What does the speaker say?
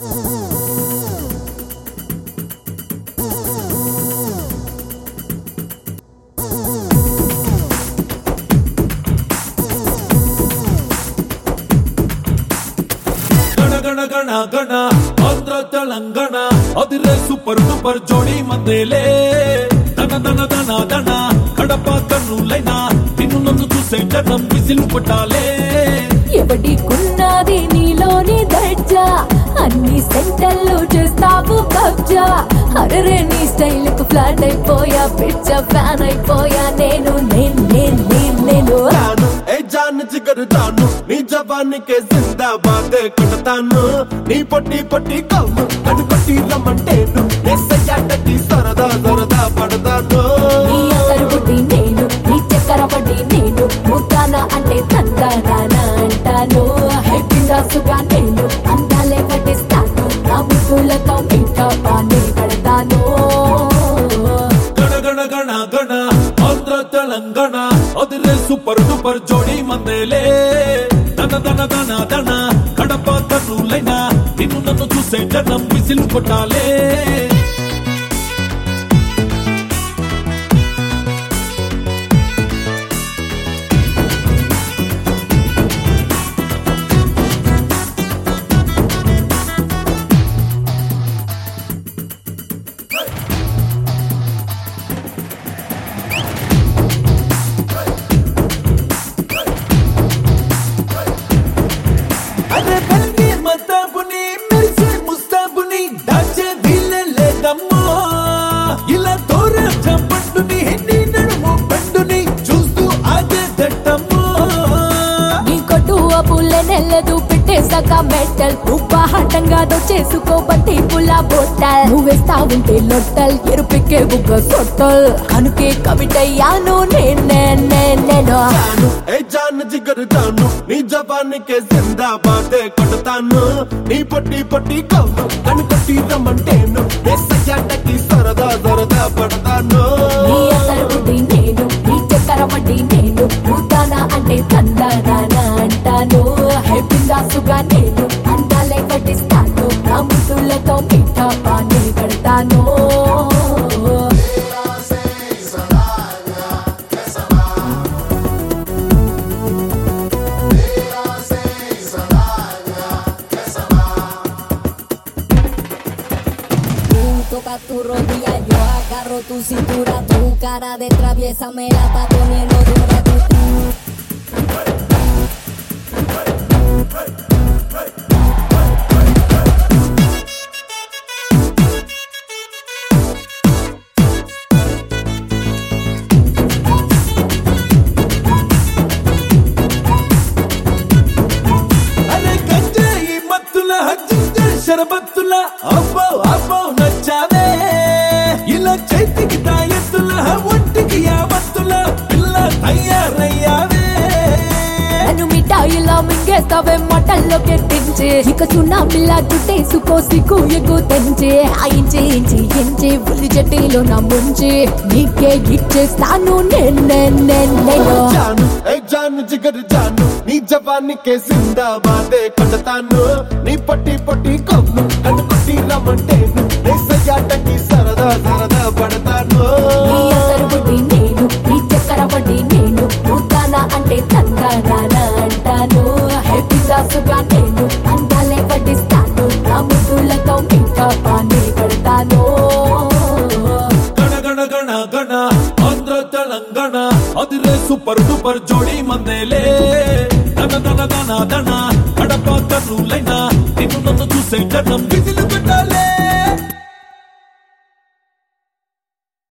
గణ గణ గణ గణ ఆంధ్ర తెలంగాణ అదిరే సూపర్ డూపర్ జోడి మందేలే దన దన దన దన కడప కన్నులైనా నిన్ను నన్ను చూసే జనం విసిలు కొట్టాలే ఎవడికున్నది నీలోని దర్జా అన్ని సెంటర్లు చేస్తావు కబ్జా అరరే నీ స్టైల్ కు ఫ్లాట్ అయిపోయా పిచ్చ ఫ్యాన్ అయిపోయా నేను నేను నేను నేను నేను జాను ఏ జాను జిగరు జాను నీ జవానికి జిందాబాద్ కొడతాను నీ పొట్టి పొట్టి కవ్వు కను కొట్టి రమ్మంటేను ఎస్ఐటకి సరదా సరదా పడతాను నీ అసలు బుడ్డి నేను నీ చక్కెర పడి నేను ముద్దాన అంటే తందానా అంటాను హెప్పిందాసుగా నేను అందాలే పట్టిస్తాను నా ముద్దులతో ఇంకా పానే పడతాను గణ గణ గణ గణ ఆంధ్ర తెలంగాణ అదిరే సూపర్ డూపర్ జోడి మందేలే దన దన దన దన కడప కన్నులైనా నిన్ను నన్ను చూసే జనం విసిలు కొట్టాలే అరే బల్లి మతాబుని మెరిసే ముస్తాబుని దాచే దిల్లే లేదమ్మా ఇలా దూర చంపండుని నీ నడుము పండుని చూస్తూ ఆగే దట్టమ్మా నీ కొట్టు అప్పులే నెల్లదు పెట్టేసాక మెట్టల్ ఉప్పాహటంగా చేసుకో బట్టి పుల్ల బొట్టల్ నువ్వేస్తా ఉంటే లొట్టల్ ఎరుపెక్కే బుగ్గ సొట్టల్ కనుకే కవిటయ్యాను నేనే నేను జాను ఏ జాను జిగరు జాను నీ జవానికి జిందాబాద్ కొడతాను నీ పొట్టి పొట్టి కవ్వు కను కొట్టి రమ్మంటేను ఎస్ఐటకి సరదా సరదా పడతాను నీ అసలు బుద్ధి నేను నీ చక్కెర వడ్డీ నేను ముద్దానా అంటే తందానా అంటాను హెప్పిందాసుగా నేను అందాలే పట్టిస్తాను నా ముద్దులతో మిఠా పానీ పెడతాను Tú tocas tu rodilla, yo agarro tu cintura, tu cara de traviesa me la está poniendo dura. Tú- అరే గంజాయి మత్తుల హజ్జింజ షరబత్తుల అబ్బో అబ్బో నచ్చావే ఇలా చేతికి తాయెత్తుల ఒంటికి యావత్తుల పిల్ల తయారయ్యావే నన్ను మిఠాయిలా మింగేస్తావే మటల్లో కెట్టించే ఇక సున్నామిలా చుట్టేసుకో సిగ్గు ఎగ్గు తెంచే ఆయించి ఇంచి ఇంచి ఉల్లి చెట్టిలో నా ముంచి నీకే ఇచ్చేస్తాను నేను నేను నేను జాను ఏ జాను జిగరు జాను నీ జవానికి జిందాబాద్ కొడతాను నీ పొట్టి పొట్టి కవ్వు కను కొట్టి రమ్మంటేను ఎస్ఐటకి సరదా సరదా పడతాను నీ అసలు బుద్ధి నేను నీ చక్కెర వడ్డీ నేను ముద్దానా అంటే తందానా అంటాను హెప్పిందాసుగా నేను అందాలే పట్టిస్తాను నా ముద్దులతో ఇంకా పానీ పెడతాను గణ గణ గణ గణ ఆంధ్ర తెలంగాణ అదిరే సూపర్ డూపర్ జోడి మందేలే దన దన దన దన కడప కన్నులైనా నిన్ను నన్ను చూసే జనం విసిలు కొట్టాలే